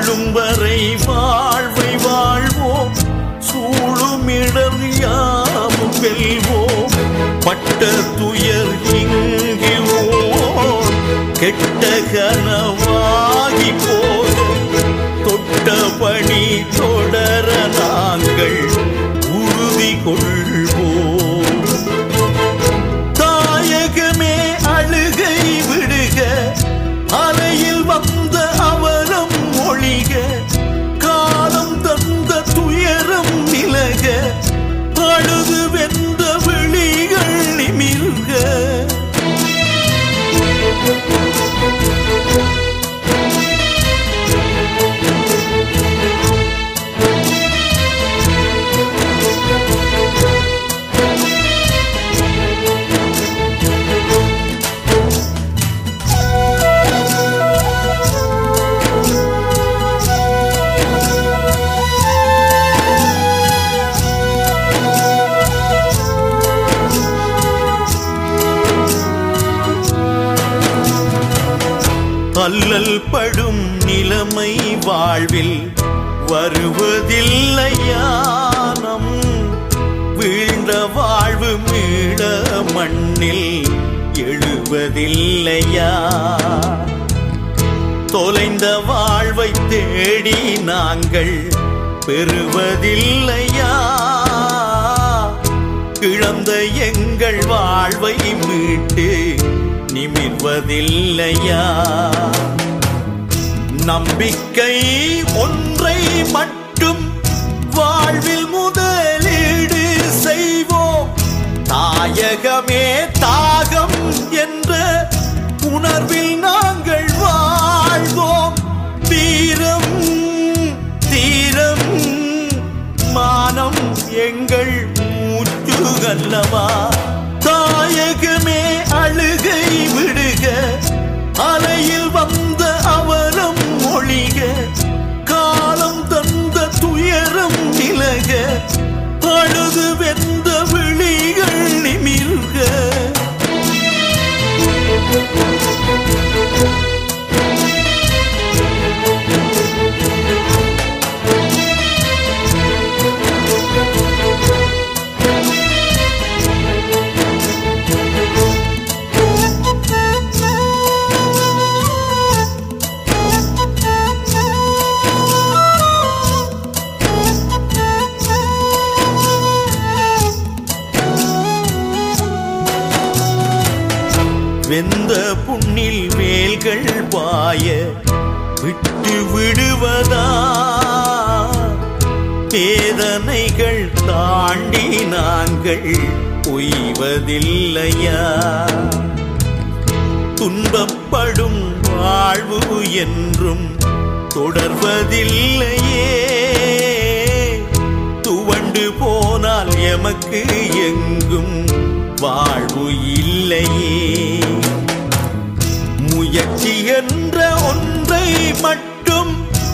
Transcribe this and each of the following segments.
வாழும் வரை வாழ்வை வாழ்வோம் சூழுமிடர் யாவும் வெல்வோம் பட்ட துயர் இங்கு ஓர் கெட்ட கனவாகி போக தொட்ட பணி தொடர நாங்கள் உறுதி கொள்வோம் தாயகமே அழுகை விடுக அலையில் வந்த அவரம் ஒழிக காலம் தந்த துயரம் நிலக அழுது வெந்த விழிகள் நிமிர்க அல்லல் படும் நிலைமை வாழ்வில் வருவதில்லையானம் வீழ்ந்த வாழ்வு மீள மண்ணில் எழுவதில்லையா தொலைந்த வாழ்வை தேடி நாங்கள் பெறுவதில்லையா இழந்த எங்கள் வாழ்வை மீட்டு நிமிர்வதில்லையா நம்பிக்கை ஒன்றை மட்டும் வாழ்வில் முதலீடு செய்வோம் தாயகமே தாகம் என்ற உணர்வில் நாங்கள் வாழ்வோம் வீரம் தீரம் மானம் எங்கள் மூச்சுகல்லவா தாயகமே அழுகை விடுக அலையில் வந்த அவலம் மொழிக காலம் தந்த துயரம் நிலக அழுது வெந்த விழிகள் நிமிர்க வெந்த புண்ணில் வேல்கள் பாய விட்டு விடுவதா வேதனைகள் தாண்டி நாங்கள் உய்வதில்லையா துன்பப்படும் வாழ்வு என்றும் தொடர்வதில்லையே துவண்டு போனால் எமக்கு எங்கும் வாழ்வு இல்லையே முயற்சி என்ற ஒன்றை மட்டும்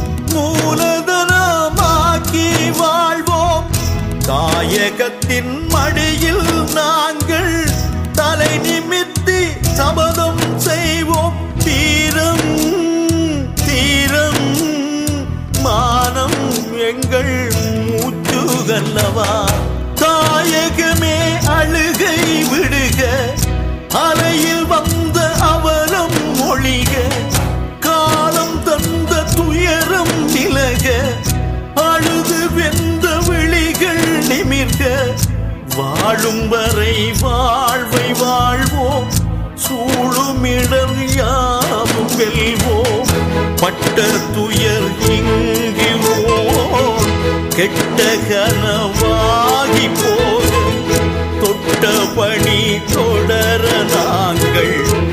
மூலதனமாக்கி வாழ்வோம் தாயகத்தின் மடியில் நாங்கள் தலை நிமித்தி சபதம் செய்வோம் தீரம் தீரம் மானம் எங்கள் மூச்சுகல்லவா தாயகமே அழுகை விடுக அலையில் வந்த அவலம் மொழிக காலம் தந்த துயரம் நிலக அழுது வெந்த விழிகள் நிமிர்க வாழும் வரை வாழ்வை வாழ்வோம் சூழுமிடர் யாவும் வெல்வோம் பட்ட துயர் இங்கு ஓர் கெட்ட கனவாகி போக தொட்ட பணி தொடர நாங்கள்